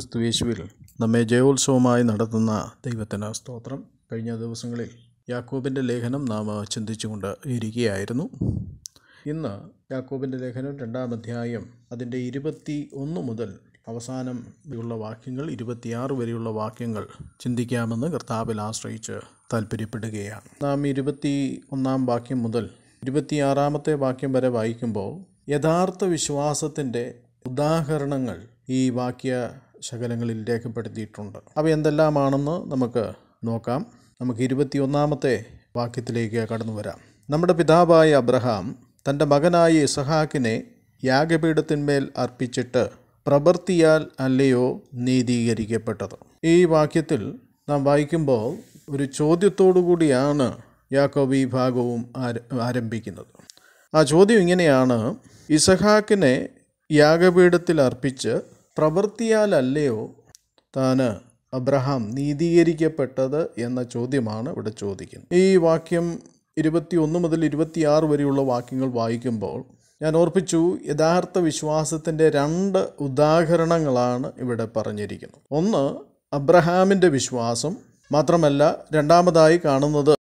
ക്രിസ്തു യേശുവിൽ നമ്മെ ജയോത്സവമായി നടത്തുന്ന ദൈവത്തിന് സ്തോത്രം കഴിഞ്ഞ ദിവസങ്ങളിൽ യാക്കോബിൻ്റെ ലേഖനം നാം ചിന്തിച്ചുകൊണ്ട് ഇരിക്കുകയായിരുന്നു ഇന്ന് യാക്കോബിൻ്റെ ലേഖനം രണ്ടാം അധ്യായം അതിൻ്റെ ഇരുപത്തി ഒന്ന് മുതൽ അവസാനം ഉള്ള വാക്യങ്ങൾ ഇരുപത്തിയാറ് വരെയുള്ള വാക്യങ്ങൾ ചിന്തിക്കാമെന്ന് കർത്താവിൽ ആശ്രയിച്ച് താല്പര്യപ്പെടുകയാണ് നാം ഇരുപത്തി ഒന്നാം വാക്യം മുതൽ ഇരുപത്തിയാറാമത്തെ വാക്യം വരെ വായിക്കുമ്പോൾ യഥാർത്ഥ വിശ്വാസത്തിൻ്റെ ഉദാഹരണങ്ങൾ ഈ വാക്യ ശകലങ്ങളിൽ രേഖപ്പെടുത്തിയിട്ടുണ്ട് അവ എന്തെല്ലാമാണെന്ന് നമുക്ക് നോക്കാം നമുക്ക് ഇരുപത്തിയൊന്നാമത്തെ വാക്യത്തിലേക്ക് കടന്നു വരാം നമ്മുടെ പിതാവായ അബ്രഹാം തൻ്റെ മകനായ ഇസഹാക്കിനെ യാഗപീഠത്തിന്മേൽ അർപ്പിച്ചിട്ട് പ്രവൃത്തിയാൽ അല്ലയോ നീതീകരിക്കപ്പെട്ടത് ഈ വാക്യത്തിൽ നാം വായിക്കുമ്പോൾ ഒരു ചോദ്യത്തോടു കൂടിയാണ് യാക്കോബ് ഈ ഭാഗവും ആരംഭിക്കുന്നത് ആ ചോദ്യം ഇങ്ങനെയാണ് ഇസഹാക്കിനെ യാഗപീഠത്തിൽ അർപ്പിച്ച് പ്രവൃത്തിയാലല്ലയോ താന് അബ്രഹാം നീതീകരിക്കപ്പെട്ടത് എന്ന ചോദ്യമാണ് ഇവിടെ ചോദിക്കുന്നത് ഈ വാക്യം ഇരുപത്തി ഒന്ന് മുതൽ ഇരുപത്തിയാറ് വരെയുള്ള വാക്യങ്ങൾ വായിക്കുമ്പോൾ ഞാൻ ഓർപ്പിച്ചു യഥാർത്ഥ വിശ്വാസത്തിൻ്റെ രണ്ട് ഉദാഹരണങ്ങളാണ് ഇവിടെ പറഞ്ഞിരിക്കുന്നത് ഒന്ന് അബ്രഹാമിൻ്റെ വിശ്വാസം മാത്രമല്ല രണ്ടാമതായി കാണുന്നത്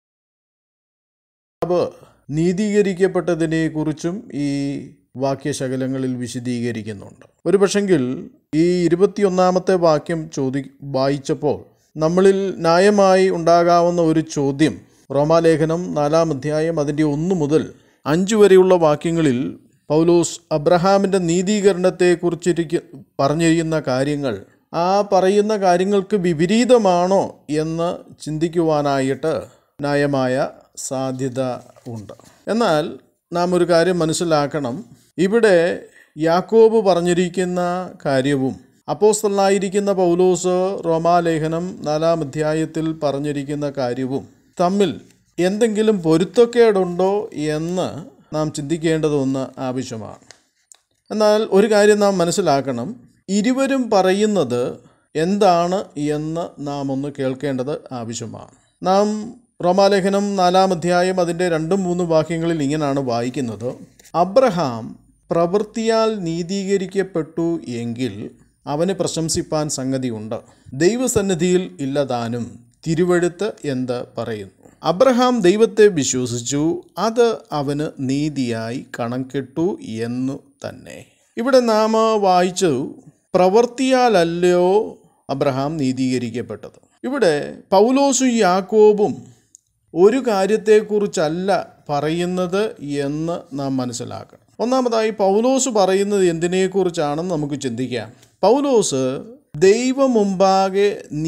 നീതീകരിക്കപ്പെട്ടതിനെക്കുറിച്ചും ഈ വാക്യശകലങ്ങളിൽ വിശദീകരിക്കുന്നുണ്ട് ഒരു പക്ഷെങ്കിൽ ഈ ഇരുപത്തിയൊന്നാമത്തെ വാക്യം ചോദി വായിച്ചപ്പോൾ നമ്മളിൽ ന്യായമായി ഉണ്ടാകാവുന്ന ഒരു ചോദ്യം റോമാലേഖനം നാലാം അധ്യായം അതിൻ്റെ ഒന്ന് മുതൽ അഞ്ച് വരെയുള്ള വാക്യങ്ങളിൽ പൗലോസ് അബ്രഹാമിൻ്റെ നീതീകരണത്തെക്കുറിച്ചിരിക്ക പറഞ്ഞിരിക്കുന്ന കാര്യങ്ങൾ ആ പറയുന്ന കാര്യങ്ങൾക്ക് വിപരീതമാണോ എന്ന് ചിന്തിക്കുവാനായിട്ട് ന്യായമായ സാധ്യത ഉണ്ട് എന്നാൽ നാം ഒരു കാര്യം മനസ്സിലാക്കണം ഇവിടെ യാക്കോബ് പറഞ്ഞിരിക്കുന്ന കാര്യവും അപ്പോസ്തലായിരിക്കുന്ന പൗലോസ് റോമാലേഖനം നാലാം അധ്യായത്തിൽ പറഞ്ഞിരിക്കുന്ന കാര്യവും തമ്മിൽ എന്തെങ്കിലും പൊരുത്തക്കേടുണ്ടോ എന്ന് നാം ചിന്തിക്കേണ്ടതൊന്ന് ആവശ്യമാണ് എന്നാൽ ഒരു കാര്യം നാം മനസ്സിലാക്കണം ഇരുവരും പറയുന്നത് എന്താണ് എന്ന് നാം ഒന്ന് കേൾക്കേണ്ടത് ആവശ്യമാണ് നാം റോമാലേഖനം നാലാം അധ്യായം അതിൻ്റെ രണ്ടും മൂന്നും വാക്യങ്ങളിൽ ഇങ്ങനെയാണ് വായിക്കുന്നത് അബ്രഹാം പ്രവൃത്തിയാൽ നീതീകരിക്കപ്പെട്ടു എങ്കിൽ അവന് പ്രശംസിപ്പാൻ സംഗതിയുണ്ട് ദൈവസന്നിധിയിൽ ഇല്ലതാനും തിരുവഴുത്ത് എന്ത് പറയുന്നു അബ്രഹാം ദൈവത്തെ വിശ്വസിച്ചു അത് അവന് നീതിയായി കണക്കിട്ടു എന്നു തന്നെ ഇവിടെ നാം വായിച്ചു പ്രവൃത്തിയാലല്ലയോ അബ്രഹാം നീതീകരിക്കപ്പെട്ടത് ഇവിടെ പൗലോസും യാക്കോബും ഒരു കാര്യത്തെക്കുറിച്ചല്ല പറയുന്നത് എന്ന് നാം മനസ്സിലാക്കണം ഒന്നാമതായി പൗലോസ് പറയുന്നത് എന്തിനെക്കുറിച്ചാണെന്ന് നമുക്ക് ചിന്തിക്കാം പൗലോസ് ദൈവം മുമ്പാകെ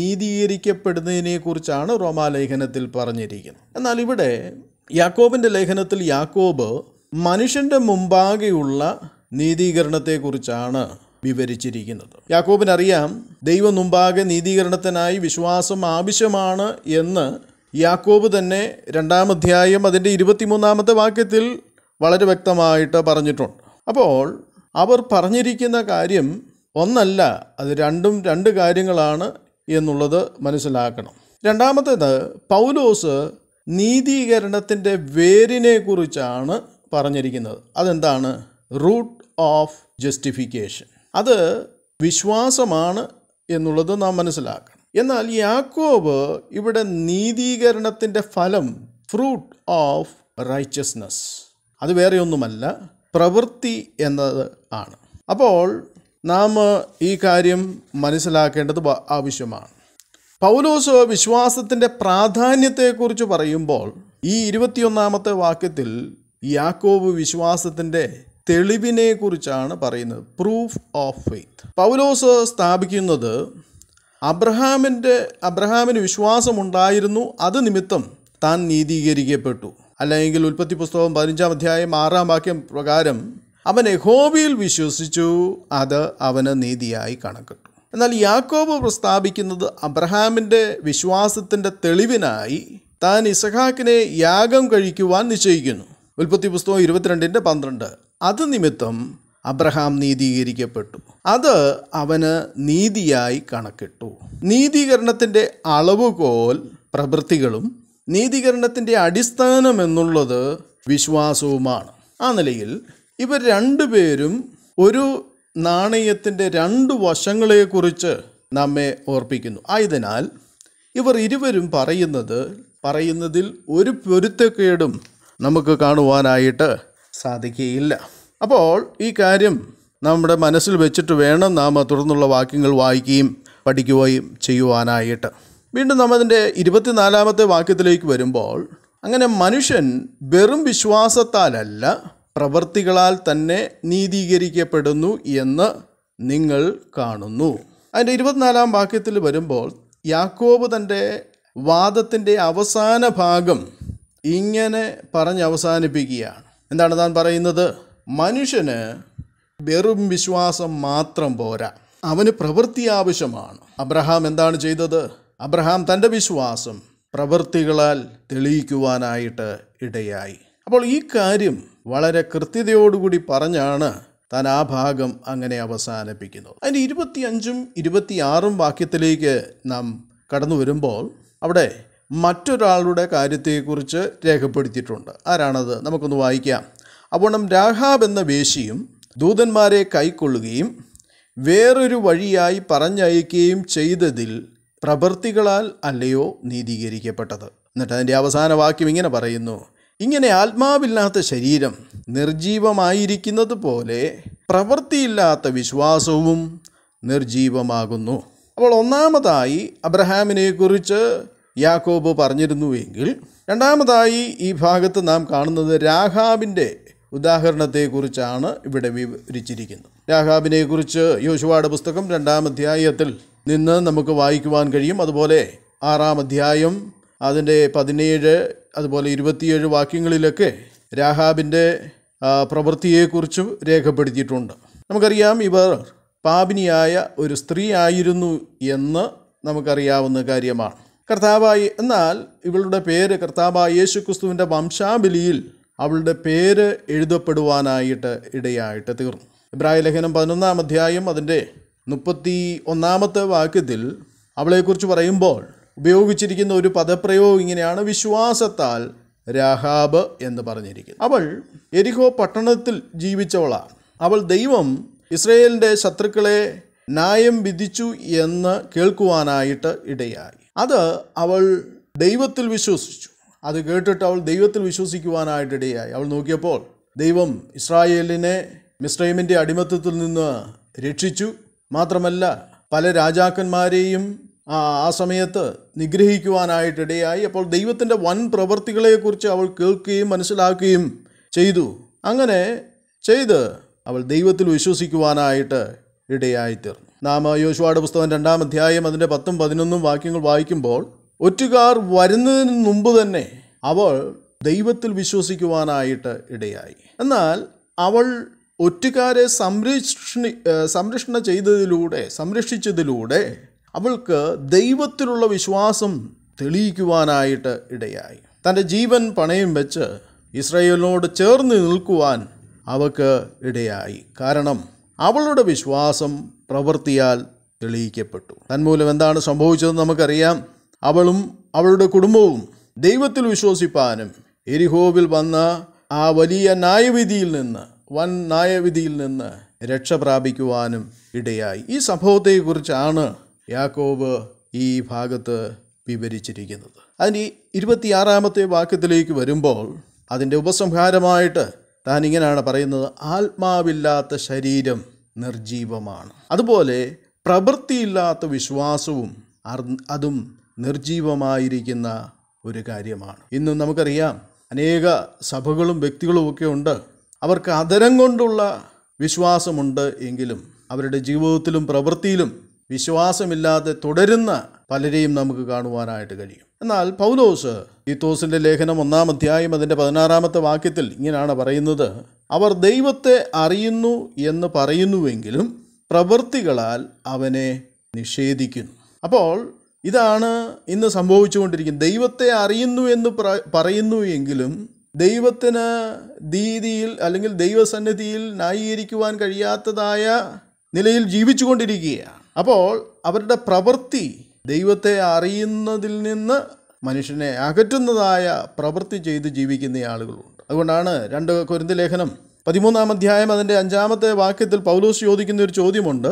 നീതീകരിക്കപ്പെടുന്നതിനെക്കുറിച്ചാണ് റോമാലേഖനത്തിൽ പറഞ്ഞിരിക്കുന്നത് എന്നാൽ ഇവിടെ യാക്കോബിൻ്റെ ലേഖനത്തിൽ യാക്കോബ് മനുഷ്യൻ്റെ മുമ്പാകെയുള്ള നീതീകരണത്തെക്കുറിച്ചാണ് വിവരിച്ചിരിക്കുന്നത് യാക്കോബിനറിയാം ദൈവം മുമ്പാകെ നീതീകരണത്തിനായി വിശ്വാസം ആവശ്യമാണ് എന്ന് യാക്കോബ് തന്നെ രണ്ടാം അധ്യായം അതിൻ്റെ ഇരുപത്തിമൂന്നാമത്തെ വാക്യത്തിൽ വളരെ വ്യക്തമായിട്ട് പറഞ്ഞിട്ടുണ്ട് അപ്പോൾ അവർ പറഞ്ഞിരിക്കുന്ന കാര്യം ഒന്നല്ല അത് രണ്ടും രണ്ട് കാര്യങ്ങളാണ് എന്നുള്ളത് മനസ്സിലാക്കണം രണ്ടാമത്തേത് പൗലോസ് നീതീകരണത്തിൻ്റെ വേരിനെ കുറിച്ചാണ് പറഞ്ഞിരിക്കുന്നത് അതെന്താണ് റൂട്ട് ഓഫ് ജസ്റ്റിഫിക്കേഷൻ അത് വിശ്വാസമാണ് എന്നുള്ളത് നാം മനസ്സിലാക്കണം എന്നാൽ യാക്കോബ് ഇവിടെ നീതീകരണത്തിൻ്റെ ഫലം ഫ്രൂട്ട് ഓഫ് റൈച്ചസ്നസ് അത് വേറെ ഒന്നുമല്ല പ്രവൃത്തി എന്നത് ആണ് അപ്പോൾ നാം ഈ കാര്യം മനസ്സിലാക്കേണ്ടത് ആവശ്യമാണ് പൗലോസ് വിശ്വാസത്തിൻ്റെ പ്രാധാന്യത്തെക്കുറിച്ച് പറയുമ്പോൾ ഈ ഇരുപത്തിയൊന്നാമത്തെ വാക്യത്തിൽ യാക്കോബ് വിശ്വാസത്തിൻ്റെ തെളിവിനെ കുറിച്ചാണ് പറയുന്നത് പ്രൂഫ് ഓഫ് ഫെയ്ത്ത് പൗലോസ് സ്ഥാപിക്കുന്നത് അബ്രഹാമിൻ്റെ അബ്രഹാമിന് വിശ്വാസമുണ്ടായിരുന്നു അത് നിമിത്തം താൻ നീതീകരിക്കപ്പെട്ടു അല്ലെങ്കിൽ ഉൽപ്പത്തി പുസ്തകം പതിനഞ്ചാം അധ്യായം ആറാം വാക്യം പ്രകാരം അവൻ യഹോബിയിൽ വിശ്വസിച്ചു അത് അവന് നീതിയായി കണക്കിട്ടു എന്നാൽ യാക്കോബ് പ്രസ്താവിക്കുന്നത് അബ്രഹാമിൻ്റെ വിശ്വാസത്തിൻ്റെ തെളിവിനായി താൻ ഇസഹാക്കിനെ യാഗം കഴിക്കുവാൻ നിശ്ചയിക്കുന്നു ഉൽപ്പത്തി പുസ്തകം ഇരുപത്തിരണ്ടിൻ്റെ പന്ത്രണ്ട് അത് നിമിത്തം അബ്രഹാം നീതീകരിക്കപ്പെട്ടു അത് അവന് നീതിയായി കണക്കിട്ടു നീതീകരണത്തിൻ്റെ അളവുകോൽ പ്രവൃത്തികളും നീതീകരണത്തിൻ്റെ അടിസ്ഥാനം എന്നുള്ളത് വിശ്വാസവുമാണ് ആ നിലയിൽ ഇവർ രണ്ടുപേരും ഒരു നാണയത്തിൻ്റെ രണ്ട് വശങ്ങളെക്കുറിച്ച് നമ്മെ ഓർപ്പിക്കുന്നു ആയതിനാൽ ഇവർ ഇരുവരും പറയുന്നത് പറയുന്നതിൽ ഒരു പൊരുത്തക്കേടും നമുക്ക് കാണുവാനായിട്ട് സാധിക്കുകയില്ല അപ്പോൾ ഈ കാര്യം നമ്മുടെ മനസ്സിൽ വെച്ചിട്ട് വേണം നാം തുടർന്നുള്ള വാക്യങ്ങൾ വായിക്കുകയും പഠിക്കുകയും ചെയ്യുവാനായിട്ട് വീണ്ടും നാം അതിൻ്റെ ഇരുപത്തിനാലാമത്തെ വാക്യത്തിലേക്ക് വരുമ്പോൾ അങ്ങനെ മനുഷ്യൻ വെറും വിശ്വാസത്താലല്ല പ്രവർത്തികളാൽ തന്നെ നീതീകരിക്കപ്പെടുന്നു എന്ന് നിങ്ങൾ കാണുന്നു അതിൻ്റെ ഇരുപത്തിനാലാം വാക്യത്തിൽ വരുമ്പോൾ യാക്കോബ് തൻ്റെ വാദത്തിൻ്റെ അവസാന ഭാഗം ഇങ്ങനെ പറഞ്ഞ് അവസാനിപ്പിക്കുകയാണ് എന്താണ് താൻ പറയുന്നത് മനുഷ്യന് വെറും വിശ്വാസം മാത്രം പോരാ അവന് പ്രവൃത്തി ആവശ്യമാണ് അബ്രഹാം എന്താണ് ചെയ്തത് അബ്രഹാം തൻ്റെ വിശ്വാസം പ്രവൃത്തികളാൽ തെളിയിക്കുവാനായിട്ട് ഇടയായി അപ്പോൾ ഈ കാര്യം വളരെ കൃത്യതയോടുകൂടി പറഞ്ഞാണ് താൻ ആ ഭാഗം അങ്ങനെ അവസാനിപ്പിക്കുന്നത് അതിൻ്റെ ഇരുപത്തിയഞ്ചും ഇരുപത്തിയാറും വാക്യത്തിലേക്ക് നാം കടന്നു വരുമ്പോൾ അവിടെ മറ്റൊരാളുടെ കാര്യത്തെക്കുറിച്ച് രേഖപ്പെടുത്തിയിട്ടുണ്ട് ആരാണത് നമുക്കൊന്ന് വായിക്കാം അപ്പോൾ രാഹാബ് എന്ന വേശിയും ദൂതന്മാരെ കൈക്കൊള്ളുകയും വേറൊരു വഴിയായി പറഞ്ഞയക്കുകയും ചെയ്തതിൽ പ്രവൃത്തികളാൽ അല്ലയോ നീതീകരിക്കപ്പെട്ടത് എന്നിട്ട് അതിൻ്റെ അവസാന വാക്യം ഇങ്ങനെ പറയുന്നു ഇങ്ങനെ ആത്മാവില്ലാത്ത ശരീരം നിർജീവമായിരിക്കുന്നത് പോലെ പ്രവൃത്തിയില്ലാത്ത വിശ്വാസവും നിർജീവമാകുന്നു അപ്പോൾ ഒന്നാമതായി അബ്രഹാമിനെക്കുറിച്ച് യാക്കോബ് പറഞ്ഞിരുന്നുവെങ്കിൽ രണ്ടാമതായി ഈ ഭാഗത്ത് നാം കാണുന്നത് രാഹാബിൻ്റെ ഉദാഹരണത്തെക്കുറിച്ചാണ് ഇവിടെ വിവരിച്ചിരിക്കുന്നത് രാഹാബിനെക്കുറിച്ച് യോശുവാട് പുസ്തകം രണ്ടാം അധ്യായത്തിൽ നിന്ന് നമുക്ക് വായിക്കുവാൻ കഴിയും അതുപോലെ ആറാം അധ്യായം അതിൻ്റെ പതിനേഴ് അതുപോലെ ഇരുപത്തിയേഴ് വാക്യങ്ങളിലൊക്കെ രാഹാബിൻ്റെ ആ, പ്രവൃത്തിയെക്കുറിച്ചും രേഖപ്പെടുത്തിയിട്ടുണ്ട് നമുക്കറിയാം ഇവർ പാപിനിയായ ഒരു സ്ത്രീ ആയിരുന്നു എന്ന് നമുക്കറിയാവുന്ന കാര്യമാണ് കർത്താവായി എന്നാൽ ഇവളുടെ പേര് കർത്താവായ യേശു ക്രിസ്തുവിൻ്റെ വംശാബലിയിൽ അവളുടെ പേര് എഴുതപ്പെടുവാനായിട്ട് ഇടയായിട്ട് തീർന്നു ഇബ്രാഹിം ലേഖനം പതിനൊന്നാം അധ്യായം അതിൻ്റെ മുപ്പത്തി ഒന്നാമത്തെ വാക്യത്തിൽ അവളെക്കുറിച്ച് പറയുമ്പോൾ ഉപയോഗിച്ചിരിക്കുന്ന ഒരു പദപ്രയോഗം ഇങ്ങനെയാണ് വിശ്വാസത്താൽ രാഹാബ് എന്ന് പറഞ്ഞിരിക്കുന്നു അവൾ എരിഹോ പട്ടണത്തിൽ ജീവിച്ചവളാണ് അവൾ ദൈവം ഇസ്രയേലിൻ്റെ ശത്രുക്കളെ ന്യായം വിധിച്ചു എന്ന് കേൾക്കുവാനായിട്ട് ഇടയായി അത് അവൾ ദൈവത്തിൽ വിശ്വസിച്ചു അത് കേട്ടിട്ട് അവൾ ദൈവത്തിൽ വിശ്വസിക്കുവാനായിട്ട് ഇടയായി അവൾ നോക്കിയപ്പോൾ ദൈവം ഇസ്രായേലിനെ മിസ്രൈമിൻ്റെ അടിമത്തത്തിൽ നിന്ന് രക്ഷിച്ചു മാത്രമല്ല പല രാജാക്കന്മാരെയും ആ ആ സമയത്ത് നിഗ്രഹിക്കുവാനായിട്ടിടയായി അപ്പോൾ ദൈവത്തിൻ്റെ വൻ പ്രവൃത്തികളെക്കുറിച്ച് അവൾ കേൾക്കുകയും മനസ്സിലാക്കുകയും ചെയ്തു അങ്ങനെ ചെയ്ത് അവൾ ദൈവത്തിൽ വിശ്വസിക്കുവാനായിട്ട് ഇടയായിത്തീർന്നു നാം യോശുവാട് പുസ്തകം രണ്ടാം അധ്യായം അതിൻ്റെ പത്തും പതിനൊന്നും വാക്യങ്ങൾ വായിക്കുമ്പോൾ ഒറ്റുകാർ വരുന്നതിന് മുമ്പ് തന്നെ അവൾ ദൈവത്തിൽ വിശ്വസിക്കുവാനായിട്ട് ഇടയായി എന്നാൽ അവൾ ഒറ്റുകാരെ സംരക്ഷണി ഏഹ് സംരക്ഷണ ചെയ്തതിലൂടെ സംരക്ഷിച്ചതിലൂടെ അവൾക്ക് ദൈവത്തിലുള്ള വിശ്വാസം തെളിയിക്കുവാനായിട്ട് ഇടയായി തൻ്റെ ജീവൻ പണയം വെച്ച് ഇസ്രയേലിനോട് ചേർന്ന് നിൽക്കുവാൻ അവൾക്ക് ഇടയായി കാരണം അവളുടെ വിശ്വാസം പ്രവൃത്തിയാൽ തെളിയിക്കപ്പെട്ടു തന്മൂലം എന്താണ് സംഭവിച്ചതെന്ന് നമുക്കറിയാം അവളും അവളുടെ കുടുംബവും ദൈവത്തിൽ വിശ്വസിപ്പാനും എരിഹോവിൽ വന്ന ആ വലിയ ന്യായവിധിയിൽ നിന്ന് വൻ ന്യായവിധിയിൽ നിന്ന് രക്ഷ പ്രാപിക്കുവാനും ഇടയായി ഈ സംഭവത്തെക്കുറിച്ചാണ് യാക്കോബ് ഈ ഭാഗത്ത് വിവരിച്ചിരിക്കുന്നത് അതിന് ഈ ഇരുപത്തിയാറാമത്തെ വാക്യത്തിലേക്ക് വരുമ്പോൾ അതിൻ്റെ ഉപസംഹാരമായിട്ട് താൻ ഇങ്ങനെയാണ് പറയുന്നത് ആത്മാവില്ലാത്ത ശരീരം നിർജീവമാണ് അതുപോലെ പ്രവൃത്തിയില്ലാത്ത വിശ്വാസവും അർ- അതും നിർജീവമായിരിക്കുന്ന ഒരു കാര്യമാണ് ഇന്നും നമുക്കറിയാം അനേക സഭകളും വ്യക്തികളും ഒക്കെ ഉണ്ട് അവർക്ക് അതരം കൊണ്ടുള്ള വിശ്വാസമുണ്ട് എങ്കിലും അവരുടെ ജീവിതത്തിലും പ്രവൃത്തിയിലും വിശ്വാസമില്ലാതെ തുടരുന്ന പലരെയും നമുക്ക് കാണുവാനായിട്ട് കഴിയും എന്നാൽ പൗലോസ് തീത്തോസിന്റെ ലേഖനം ഒന്നാം അധ്യായം അതിൻ്റെ പതിനാറാമത്തെ വാക്യത്തിൽ ഇങ്ങനെയാണ് പറയുന്നത് അവർ ദൈവത്തെ അറിയുന്നു എന്ന് പറയുന്നുവെങ്കിലും പ്രവൃത്തികളാൽ അവനെ നിഷേധിക്കുന്നു അപ്പോൾ ഇതാണ് ഇന്ന് സംഭവിച്ചുകൊണ്ടിരിക്കുന്നത് ദൈവത്തെ അറിയുന്നു എന്ന് പ്ര- പറയുന്നു എങ്കിലും ദൈവത്തിന് രീതിയിൽ അല്ലെങ്കിൽ ദൈവസന്നിധിയിൽ ന്യായീകരിക്കുവാൻ കഴിയാത്തതായ നിലയിൽ ജീവിച്ചുകൊണ്ടിരിക്കുകയാണ് അപ്പോൾ അവരുടെ പ്രവൃത്തി ദൈവത്തെ അറിയുന്നതിൽ നിന്ന് മനുഷ്യനെ അകറ്റുന്നതായ പ്രവൃത്തി ചെയ്ത് ജീവിക്കുന്ന ആളുകളുണ്ട് അതുകൊണ്ടാണ് രണ്ട് കൊരിന്ത ലേഖനം പതിമൂന്നാം അധ്യായം അതിൻ്റെ അഞ്ചാമത്തെ വാക്യത്തിൽ പൗലോസ് ചോദിക്കുന്ന ഒരു ചോദ്യമുണ്ട്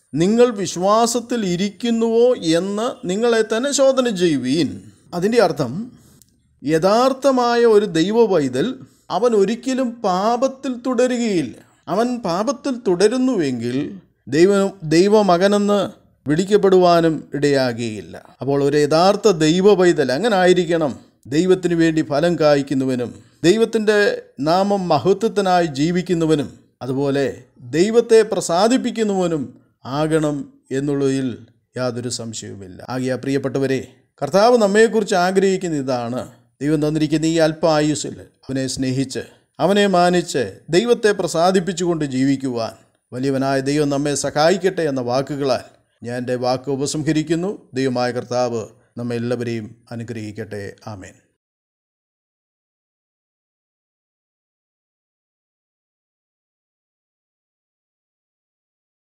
നിങ്ങൾ വിശ്വാസത്തിൽ ഇരിക്കുന്നുവോ എന്ന് നിങ്ങളെ തന്നെ ശോധന ചെയ്യുവീൻ അതിൻ്റെ അർത്ഥം യഥാർത്ഥമായ ഒരു ദൈവ പൈതൽ അവൻ ഒരിക്കലും പാപത്തിൽ തുടരുകയില്ല അവൻ പാപത്തിൽ തുടരുന്നുവെങ്കിൽ ദൈവ ദൈവമകനെന്ന് വിളിക്കപ്പെടുവാനും ഇടയാകുകയില്ല അപ്പോൾ ഒരു യഥാർത്ഥ ദൈവ പൈതൽ അങ്ങനെ ആയിരിക്കണം ദൈവത്തിന് വേണ്ടി ഫലം കായ്ക്കുന്നവനും ദൈവത്തിൻ്റെ നാമം മഹത്വത്തിനായി ജീവിക്കുന്നവനും അതുപോലെ ദൈവത്തെ പ്രസാദിപ്പിക്കുന്നവനും ആകണം എന്നുള്ളതിൽ യാതൊരു സംശയവുമില്ല ആകിയ പ്രിയപ്പെട്ടവരെ കർത്താവ് നമ്മെക്കുറിച്ച് ആഗ്രഹിക്കുന്ന ഇതാണ് ദൈവം തന്നിരിക്കുന്ന ഈ അല്പ ആയുസ്സിൽ അവനെ സ്നേഹിച്ച് അവനെ മാനിച്ച് ദൈവത്തെ പ്രസാദിപ്പിച്ചുകൊണ്ട് ജീവിക്കുവാൻ വലിയവനായ ദൈവം നമ്മെ സഹായിക്കട്ടെ എന്ന വാക്കുകളാൽ ഞാൻ എൻ്റെ വാക്ക് ഉപസംഹരിക്കുന്നു ദൈവമായ കർത്താവ് നമ്മെ എല്ലാവരെയും അനുഗ്രഹിക്കട്ടെ ആമേൻ